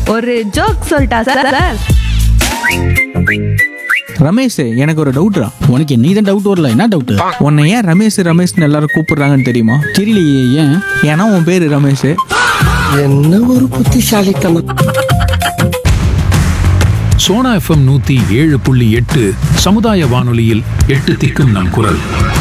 ஒரு ஜோக் சொல்லிட்டா sir sir Ramesh எனக்கு ஒரு டவுட்ரா உனக்கு நீ தான் டவுட் வரல என்ன டவுட் உன்னை ஏன் ரமேஷ் ரமேஷ்னு எல்லாரும் கூப்பிடுறாங்கன்னு தெரியுமா தெரியலையே ஏன் ஏன்னா உன் பேரு ரமேஷ் என்ன ஒரு புத்திசாலித்தனம் சோனா எஃப்எம் நூத்தி ஏழு புள்ளி எட்டு சமுதாய வானொலியில் எட்டு திக்கும் நம் குரல்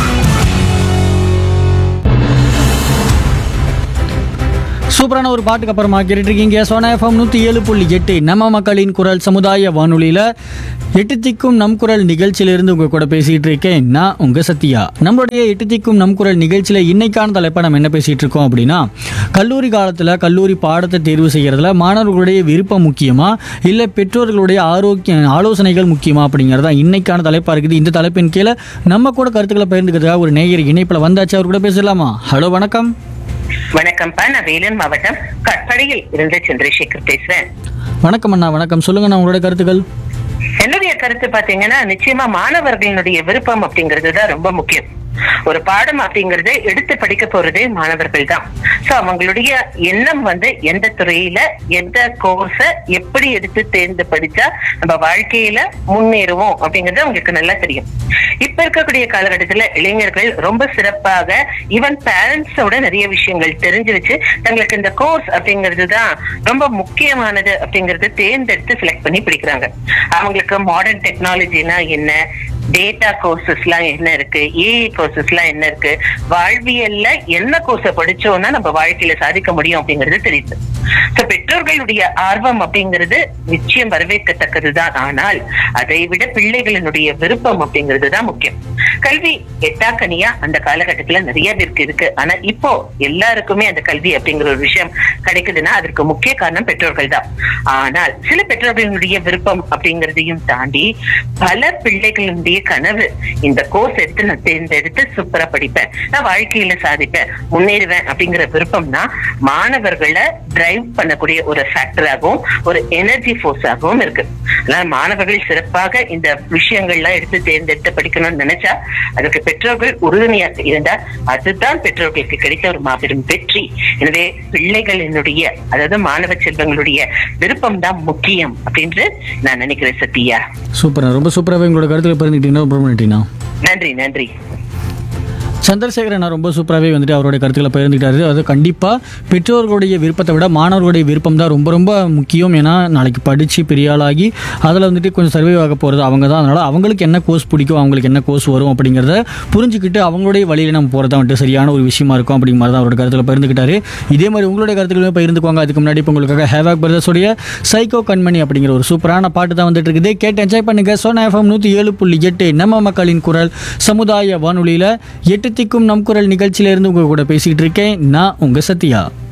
சூப்பரான ஒரு பாட்டுக்கு அப்புறமா கேட்டுட்டு இருக்கீங்க சோனா எஃப்எம் நூற்றி ஏழு புள்ளி எட்டு நம்ம மக்களின் குரல் சமுதாய வானொலியில் எட்டு திக்கும் நம் குரல் நிகழ்ச்சியிலிருந்து உங்கள் கூட பேசிகிட்டு இருக்கேன் நான் உங்கள் சத்யா நம்மளுடைய எட்டு திக்கும் நம் குரல் நிகழ்ச்சியில் இன்னைக்கான தலைப்பை நம்ம என்ன பேசிகிட்டு இருக்கோம் அப்படின்னா கல்லூரி காலத்தில் கல்லூரி பாடத்தை தேர்வு செய்கிறதுல மாணவர்களுடைய விருப்பம் முக்கியமா இல்லை பெற்றோர்களுடைய ஆரோக்கிய ஆலோசனைகள் முக்கியமா அப்படிங்கிறது தான் இன்னைக்கான தலைப்பாக இருக்குது இந்த தலைப்பின் கீழே நம்ம கூட கருத்துக்களை பகிர்ந்துக்கிறதுக்காக ஒரு நேயர் இணைப்பில் வந்தாச்சு அவர் கூட பேசலாமா ஹலோ வணக்கம் வணக்கம்ப்பா நான் வேலூர் மாவட்டம் கற்படையில் இருந்து சந்திரசேகர் பேசுறேன் வணக்கம் அண்ணா வணக்கம் சொல்லுங்க அண்ணா உங்களோட கருத்துக்கள் என்னுடைய கருத்து பாத்தீங்கன்னா நிச்சயமா மாணவர்களுடைய விருப்பம் அப்படிங்கிறது தான் ரொம்ப முக்கியம் ஒரு பாடம் அப்படிங்கறது எடுத்து படிக்க போறதே மாணவர்கள் தான் சோ அவங்களுடைய எண்ணம் வந்து எந்த துறையில எந்த கோர்ஸ எப்படி எடுத்து தேர்ந்து படிச்சா நம்ம வாழ்க்கையில முன்னேறுவோம் அப்படிங்கறது அவங்களுக்கு நல்லா தெரியும் இப்ப இருக்கக்கூடிய காலகட்டத்துல இளைஞர்கள் ரொம்ப சிறப்பாக ஈவன் பேரண்ட்ஸோட நிறைய விஷயங்கள் தெரிஞ்சு வச்சு தங்களுக்கு இந்த கோர்ஸ் அப்படிங்கிறது தான் ரொம்ப முக்கியமானது அப்படிங்கறது தேர்ந்தெடுத்து செலக்ட் பண்ணி பிடிக்கிறாங்க அவங்களுக்கு மாடர்ன் டெக்னாலஜினா என்ன டேட்டா கோர்சஸ் எல்லாம் என்ன இருக்கு ஏஐ கோர்சஸ் எல்லாம் என்ன இருக்கு வாழ்வியல்ல என்ன கோர்ஸ படிச்சோம்னா நம்ம வாழ்க்கையில சாதிக்க முடியும் அப்படிங்கிறது தெரியுது So, பெற்றோர்களுடைய ஆர்வம் அப்படிங்கிறது நிச்சயம் வரவேற்கத்தக்கதுதான் ஆனால் அதை விட பிள்ளைகளினுடைய விருப்பம் அப்படிங்கிறது தான் முக்கியம் கல்வி எட்டாக்கனியா அந்த காலகட்டத்துல நிறைய பேருக்கு இருக்கு ஆனா இப்போ எல்லாருக்குமே அந்த கல்வி அப்படிங்கிற ஒரு விஷயம் கிடைக்குதுன்னா அதற்கு முக்கிய காரணம் பெற்றோர்கள் தான் ஆனால் சில பெற்றோர்களுடைய விருப்பம் அப்படிங்கறதையும் தாண்டி பல பிள்ளைகளுடைய கனவு இந்த கோர்ஸ் எடுத்து நான் தேர்ந்தெடுத்து சூப்பரா படிப்பேன் நான் வாழ்க்கையில சாதிப்பேன் முன்னேறுவேன் அப்படிங்கிற விருப்பம்னா மாணவர்களை டிரைவ் பண்ணக்கூடிய ஒரு ஃபேக்டராகவும் ஒரு எனர்ஜி ஃபோர்ஸாகவும் இருக்கு அதனால மாணவர்கள் சிறப்பாக இந்த விஷயங்கள்லாம் எடுத்து தேர்ந்தெடுத்து படிக்கணும்னு நினைச்சா அதுக்கு பெற்றோர்கள் உறுதுணையாக இருந்தால் அதுதான் பெற்றோர்களுக்கு கிடைத்த ஒரு மாபெரும் வெற்றி எனவே பிள்ளைகளினுடைய அதாவது மாணவ செல்வங்களுடைய விருப்பம் தான் முக்கியம் அப்படின்னு நான் நினைக்கிறேன் சத்யா சூப்பர் ரொம்ப சூப்பராகவே உங்களோட கருத்துக்களை பகிர்ந்துக்கிட்டீங்கன்னா ரொம்ப பண்ணிட்டீங்கன்னா நன்றி நன்றி சந்திரசேகரன் ரொம்ப சூப்பராகவே வந்துட்டு அவருடைய கருத்துக்களை பகிர்ந்துக்கிட்டாரு அது கண்டிப்பாக பெற்றோர்களுடைய விருப்பத்தை விட மாணவர்களுடைய விருப்பம் தான் ரொம்ப ரொம்ப முக்கியம் ஏன்னா நாளைக்கு படித்து பெரிய ஆளாகி அதில் வந்துட்டு கொஞ்சம் சர்வே ஆக போகிறது அவங்க தான் அதனால் அவங்களுக்கு என்ன கோர்ஸ் பிடிக்கும் அவங்களுக்கு என்ன கோர்ஸ் வரும் அப்படிங்கிறத புரிஞ்சுக்கிட்டு அவங்களுடைய வழியில் நம்ம போகிறது வந்துட்டு சரியான ஒரு விஷயமா இருக்கும் அப்படிங்கிற மாதிரி தான் அவரோட கருத்துக்களை பகிர்ந்துக்கிட்டாரு இதே மாதிரி உங்களுடைய கருத்துக்களுமே பகிர்ந்துக்குவாங்க அதுக்கு முன்னாடி இப்போ உங்களுக்காக ஹேவாக் பிரதர்ஸோடைய சைக்கோ கண்மணி அப்படிங்கிற ஒரு சூப்பரான பாட்டு தான் வந்துட்டு இருக்குது கேட்டு என்ஜாய் பண்ணுங்க சோனா எஃப்எம் நூற்றி ஏழு புள்ளி எட்டு நம்ம மக்களின் குரல் சமுதாய வானொலியில் எட்டு திக்கும் நம் குரல் நிகழ்ச்சியிலேருந்து உங்கள் கூட பேசிகிட்டு இருக்கேன் நான் உங்கள் சத்யா